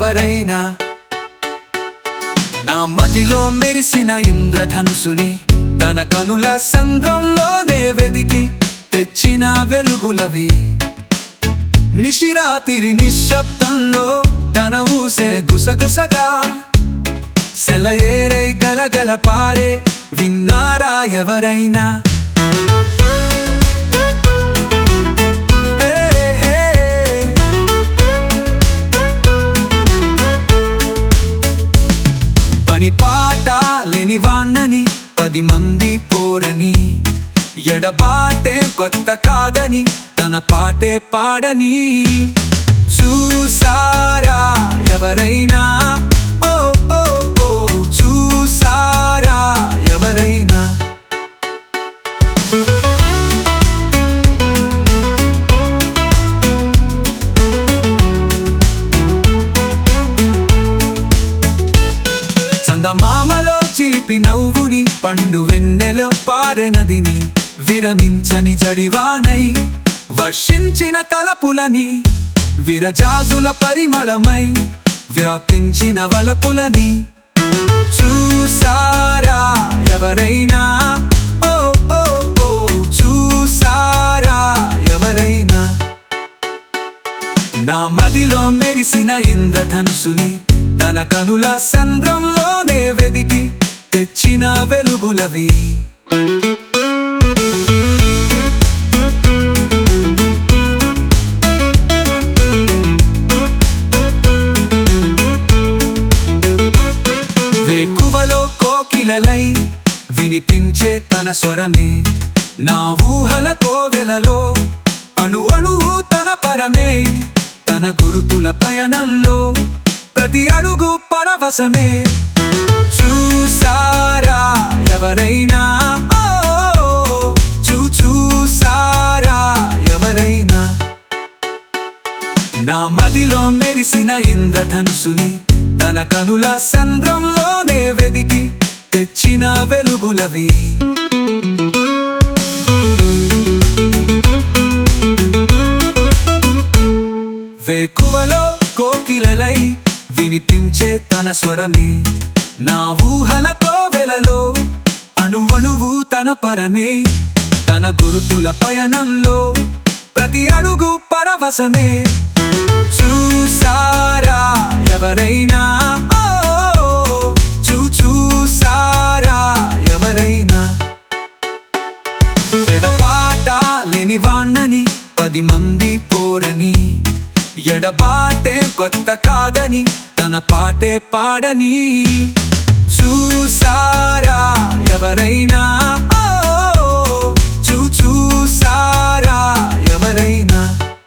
ఎవరైనా నా మదిలో మెరిసిన ఇంద్రధనుసుని తన కనుల సంద్రంలోనే వెదికి తెచ్చిన వెలుగులవి నిశిరాతిరి నిశ్శబ్దంలో తన ఊసే గుసగుసగా సెలయేరై గలగల పారే విన్నారా ఎవరైనా ఏ, ఏ, ఏ. పని పాట లేని వాణ్ణని పది మంది పోరని ఎడబాటే కొత్త కాదని తన పాటే పాడని చూసారా ఎవరైనా ఓ ఓ ఓ చూసారా ఎవరైనా చందమామలో చిలిపి నవ్వుని పండు వెన్నెలో పారెనదిని విరమించని జడివానై వర్షించిన తలపులని విరజాజుల పరిమళమై వ్యాపించిన వలపులని చూసారా ఎవరైనా ఓ ఓ ఓ చూసారా ఎవరైనా నా మదిలో మెరిసిన ఇంద్రధనుసుని తన కనుల సంద్రంలోనే వెదికి తెచ్చిన వెలుగులవి వేకువలో కోకిలలై వినిపించే తన స్వరమే నా ఊహల కోవెలలో అణు అణువు తన పరమే తన గురుతుల పయనంలో ప్రతి అడుగు పరవశమే చూసారా ఎవరైనా ఓ, చూ చూసారా ఎవరైనా నా మదిలో మెరిసిన ఇంద్రధనుసుని తన కనుల సంద్రంలోనే వెదికి తెచ్చిన వెలుగులవి వేకువలో కోకిలలై వినిపించే తన స్వరమే నా ఊహల కోవెలలో అణువణువు తన పరమే తన గురుతుల పయనంలో ప్రతి అడుగు పరవశమే చూసారా ఎవరైనా ఓ, చూ చూసారా ఎవరైనా ఎడబాట లేని వాణ్ణని పది మంది పోరని ఎడబాటే కొత్త కాదని తన పాటే పాడని చూసారా ఎవరైనా ఓ, చూ చూసారా ఎవరైనా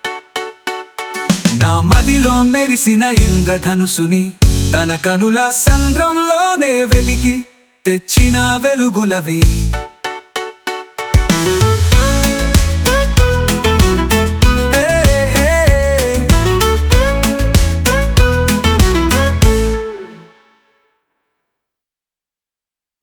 నా మదిలో మెరిసిన ఇంద్రధనుసుని తన కనుల సంద్రంలోనే వెలికి తెచ్చిన వెలుగులవి